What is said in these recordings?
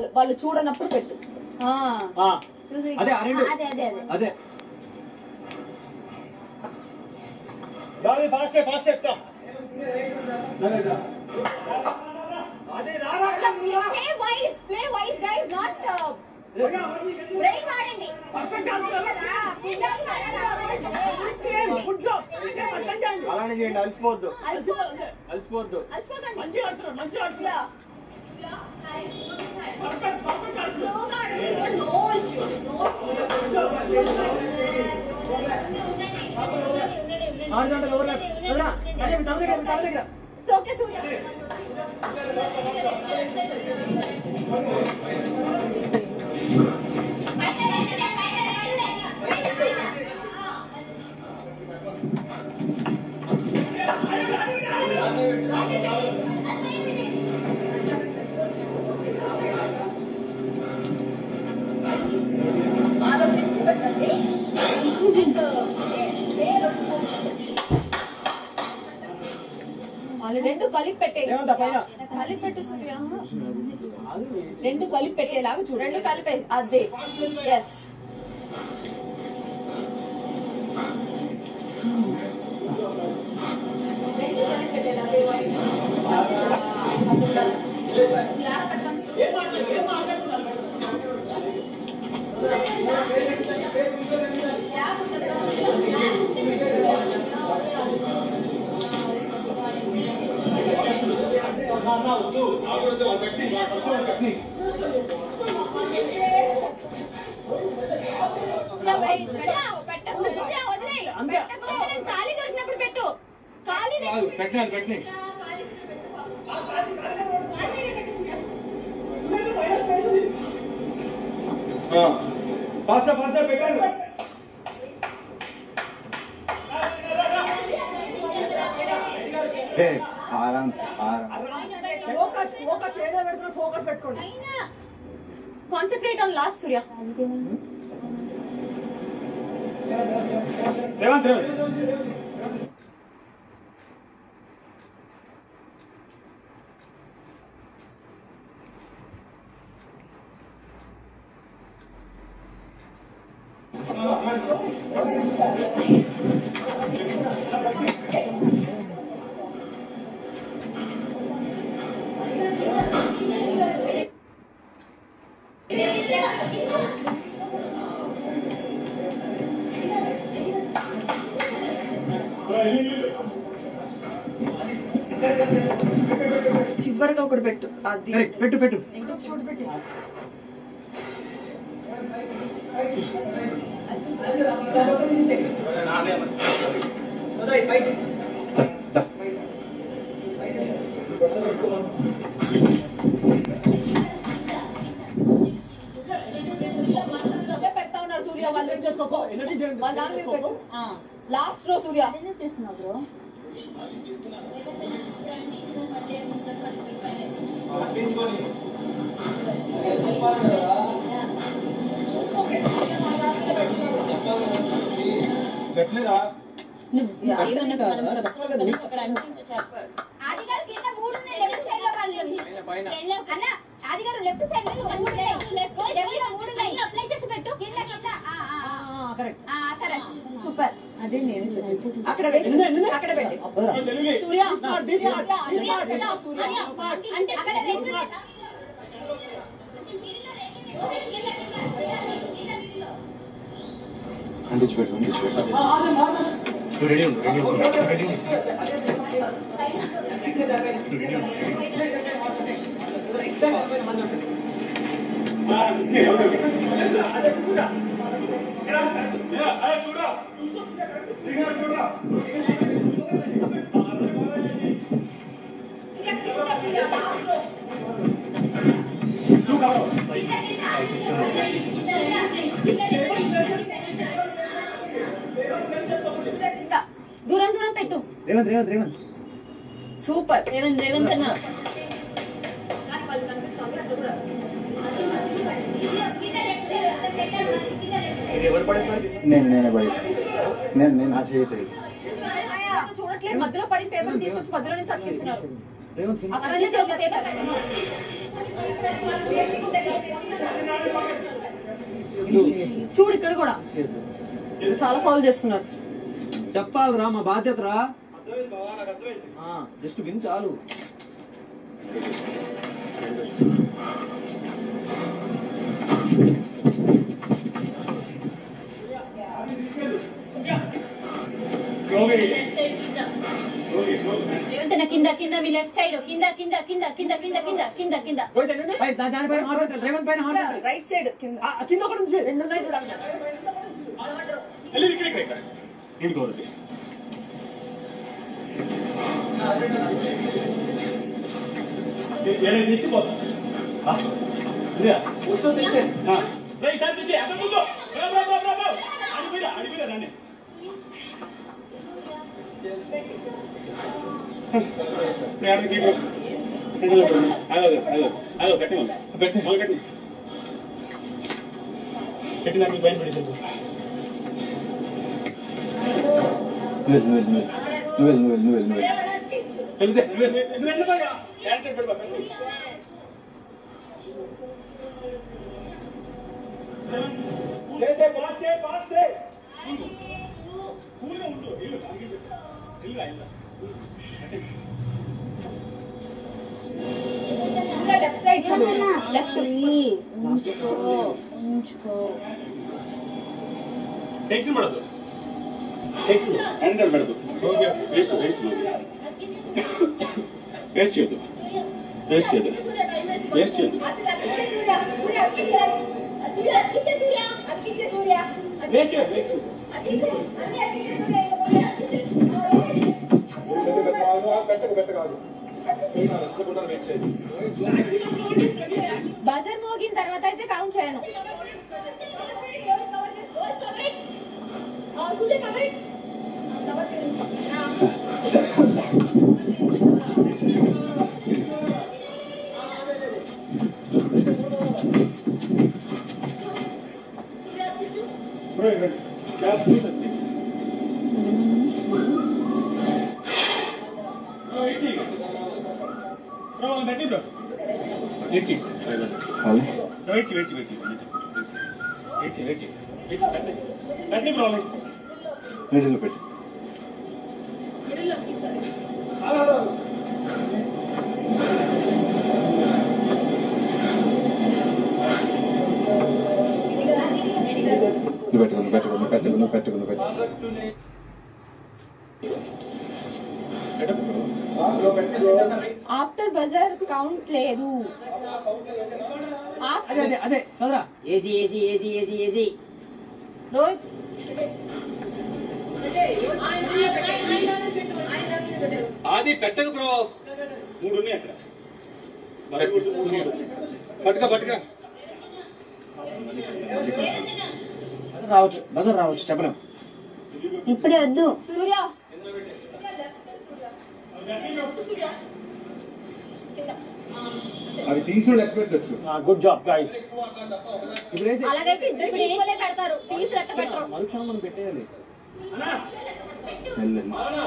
వాళ్ళు చూడనప్పుడు పెట్టు ఆ. ఆ, అదే ఆ రెండు అదే అదే అదే అదే దాని ఫాస్ట్ ఫాస్ట్ చెప్తాం అదే రారా play wise play wise guys not brain వాడండి అలానే చేయండి అలసిపోవద్దు అలసిపోవద్దు మంచిగా ఆడుతున్నారు మంచిగా ఆడుతున్నారు ఆరు గంటలు ఎవరు వదరా అదే మీ తల దగ్గర మీ తల దగ్గర ఓకే సూర్య ఆలోచించి పెట్టండి రెండు కలిపి పెట్టే ఏమంటా పైన? కలిపి పెట్టు సూర్య రెండు కలిపి పెట్టేలాగా చూడు రెండు కలిపే అదే ఎస్ రెండు కలిపి పెట్టేలాగా ఈ వాయిస్. ఈ ఆడ పెట్టండి. ఇంకా వెయ్. పెట్టు, పెట్టకు, సూర్య, వదిలేయ్. పెట్టకు, వదిలేయ్. ఖాళీ దొరికినప్పుడు పెట్టు ఖాళీ దొరికి- పెట్టినాను పెట్టినాయి ఖాళీ దగ్గర పెట్టు. ఖాళీ దగ్గర పెట్టు, సూర్య. ఫాస్ట్ ఫాస్ట్ పెట్టాను ఆరామ్ ఆరామ్ ఫోకస్ ఫోకస్ ఏదో పెడుతున్నా ఫోకస్ పెట్టుకోండి concentrate on last Surya Revanth Revanth చివరిగా ఒకటి పెట్టు అది సరే, పెట్టు పెట్టు ఇంకొక చోటు పెట్టు సూర్య పెడతా ఉన్నారు సూర్య వాళ్ళు వాళ్ళ దాని మీద పెట్టు లాస్ట్ రో సూర్య తీస్తున్నావు బ్రో పెట్టలేదా ఆదిగారు కింద మూడు ఉన్నాయి లెఫ్ట్ సైడ్ లో వాళ్ళు అన్న ఆదిగారు లెఫ్ట్ సైడ్ లో ఒక మూడు ఉన్నాయి లెఫ్ట్ లో మూడు ఉన్నాయి అప్లై చేసి పెట్టు కింద కింద ఆ ఆ కరెక్ట్ ఆ కరెక్ట్ సూపర్ అదే నేను చెప్పేది. అక్కడ పెట్టు అక్కడ పెట్టు సూర్య సూర్య, సూర్య, సూర్య. అంటే అక్కడ రెండు అంటించి పెట్టు అంటించి పెట్టు నువ్వు రెడీ ఉండు రెడీ ఉండు రెడీ ఉండు సూర్య కింద సూర్య లాస్ట్ రో సూర్య కింద దూరం దూరం పెట్టు రేవంత్ రేవంత్ రేవంత్ సూపర్ రేవంత్ రేవంత్ అన్న కానీ వాళ్ళు కనిపిస్తుంది అట్లా కూడా ఎవరు పడేసారు నేను నేనే పడి నేను నేను నా చేయి తెగి. చూడట్లేదు మధ్యలో పడి పేపర్ తీసుకొచ్చి మధ్యలో నుంచి చదివిస్తున్నారు రేవంత్ అక్కడ నుంచి ఒక పేపర్ చూడు ఇక్కడ కూడా చాలా ఫౌల్ చేస్తున్నారు చెప్పాలిరా మా బాధ్యత రా జస్ట్ విన్ చాలు రేవంత్ కింద కింద మీ లెఫ్ట్ సైడ్ కింద కింద కింద కింద కింద కింద కింద కింద పై- దా- దానిపైన హార్జెంటల్ రేవంత్ పైన హార్జెంటల్ రైట్ సైడ్ కింద ఆ, కింద ఒకటి ఉంది రెండు ఉన్నాయి చూడాలి ఇక్కడ ఇక్కడ ఇక్కడ నేను కోరుతుంది ఏడైతే తెచ్చిపోతాం ఈసారి తెచ్చి అక్కడ ముందు బ్రా, బ్రా, బ్రా, బ్రా, బ్రా. అడిపోయిరా అడిపోయిరా రండి ఇప్పుడు ఆడకి ఇప్పుడు అదో అదో అదో కట్టి పెట్టి కట్టి పెట్టి దానికి బయట పడేసాడు నువ్వు వెళ్ళు, నువ్వు వెళ్ళు, నువ్వు వెళ్ళు. నువ్వు వెళ్ళు, నువ్వు వెళ్ళు, నువ్వు వెళ్ళు. వెళ్తే నువ్వు వెళ్ళిపోయా క్యారెక్టర్ పెడతా లేదే పాస్ చే పాస్ చే కూల్గా ఉండు ఇల్లు ఇల్లు ఇల్లు లెఫ్ట్ సైడ్ చూడు లెఫ్ట్ టెన్షన్ పడదు టెన్షన్ ఎంటర్ పడదు ఓకే వేస్ట్ వేస్ట్ వేస్ట్ చేయొద్దు వేస్ట్ చేయొద్దు వేస్ట్ చేయొద్దు వేస్ట్ చేయొద్దు వేస్ట్ చేయొద్దు పెట్టకు పెట్టకాదు వెయిట్ చేయదు బజర్ మోగిన తర్వాత అయితే కౌంట్ చేయను వాళ్ళు? మిడిల్లో పెట్టు నువ్వు పెట్టుకో నువ్వు పెట్టుకో నువ్వు పెట్టుకో నువ్వు పెట్టుకో నువ్వు పెట్టుకో ఆఫ్టర్ బజర్ కౌంట్ లేదు అదే అదే అదే చదరా AC AC AC AC AC Rohit అది పెట్టకు బ్రో మూడు ఉన్నాయి అక్కడ పట్టుక పట్టుక రావచ్చు బజర్ రావచ్చు చెప్పలేం ఇప్పుడే వద్దు సూర్య అవి తీసుకుని లెక్క పెట్టచ్చు గుడ్ జాబ్ గాయస్ ఇప్పుడు వేసి అలాగైతే ఇద్దరికి ఈక్వలే పెడతారు తీసి లెక్క పెట్టరు మరుక్షణం మనం పెట్టేయాలి వెళ్ళు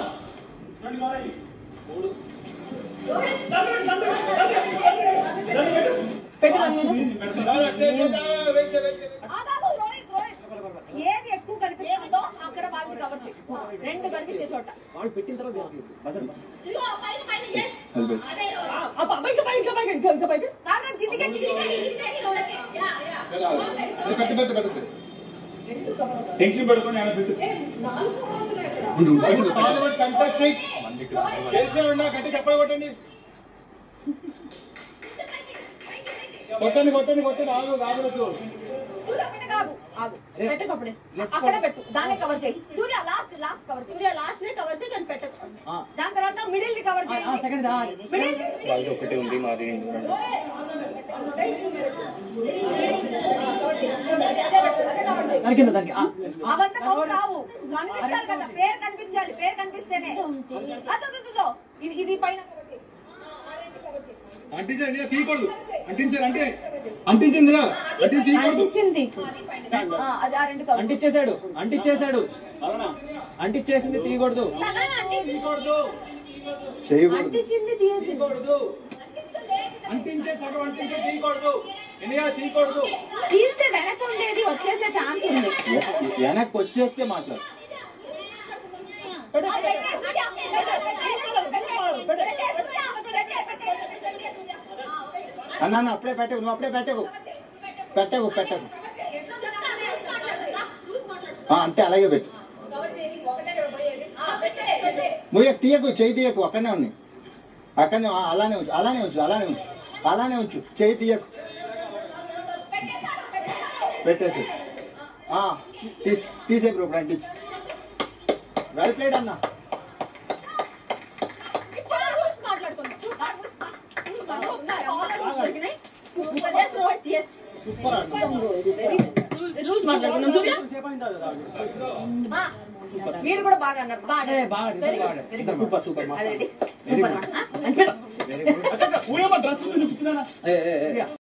పెట్టు దాని మీద ఆగాగు, రోహిత్, రోహిత్. ఏది ఎక్కువ కనిపిస్తుందో అక్కడ వాళ్ళని కవర్ చేయి రెండు కనిపించే చోట వాళ్ళు పెట్టిన తర్వాత బజర్ ఇదిగో పైన పైన yes. అది పెట్టు అదే రోజు. ఇంకా పైకి ఇంకా పైకి ఇంకా ఇంకా పైకి కాదు కిందికి కిందికి కిందకి రోజుకి. Yeah, yeah. పెట్టు పెట్టు పెట్టు టెన్షన్ పెట్టుకొని ఆయన పెట్టు గట్టి చెప్పలు కొట్టండి కొట్టండి కొట్టండి కొట్టండి ఆగు ఆగలేదు సూర్య పైన కాదు ఆగు పెట్టకు అప్పుడే అక్కడ పెట్టు దాన్ని కవర్ చేయి సూర్య లాస్ట్ లాస్ట్ కవర్ చేయి సూర్య లాస్ట్ నే కవర్ చేయి కానీ పెట్టకు దాని తర్వాత మిడిల్ ని కవర్ చేయి సెకండ్ మిడిల్ వాళ్ళది ఒకటి ఉంది మాది దాని కింద దానికి ఆ, అవంతా కవర్ కావు కనిపించాలి కదా పేరు కనిపించాలి పేరు కనిపిస్తేనే అదో, అదో, అదో. ఇది ఇది పైన cover చేయి. అంటించండి తీయకూడదు అంటించారు అంటే అంటించింది అంటించి తీయకూడదు ఆ, అది ఆ రెండు కవర్ అంటిచ్చేసాడు అంటిచ్చేసాడు అంటిచ్చేసింది తీయకూడదు సగం అంటే చేయకూడదు అంటించింది తీయదు అంటించే సగం అంటించే తీయకూడదు ఎన్నిగా తీయకూడదు తీస్తే వెనక ఉండేది వచ్చేసే ఛాన్స్ ఉంది వె- వెనక్కి వచ్చేస్తే మాట్లాడు అన్న అన్న అప్పుడే పెట్టకు నువ్వు అప్పుడే పెట్టకు పెట్టకు పెట్టకు ఆ, అంతే అలాగే పెట్టు ముయ్యకు తీయకు చేయి తీయకు అక్కడనే ఉన్నాయి అక్కడనే ఆ, అలానే ఉంచు అలానే ఉంచు అలానే ఉంచు అలానే ఉంచు చేయి తీయకు పెట్టేసి ఆ, తీసి తీసే బ్రో ఫ్రంట్ ఇచ్చి వెల్ ప్లేడ్ అన్న రూల్స్ మాట్లాడుకుందాం సూర్య మీరు కూడా బాగా అన్నారు బాగా బాగా Very good, బాగా very good. సూపర్ సూపర్ అదే సూపర్ ఊయమ్మ డ్రెస్ చెప్తున్నా ఏ, ఏ, ఏ.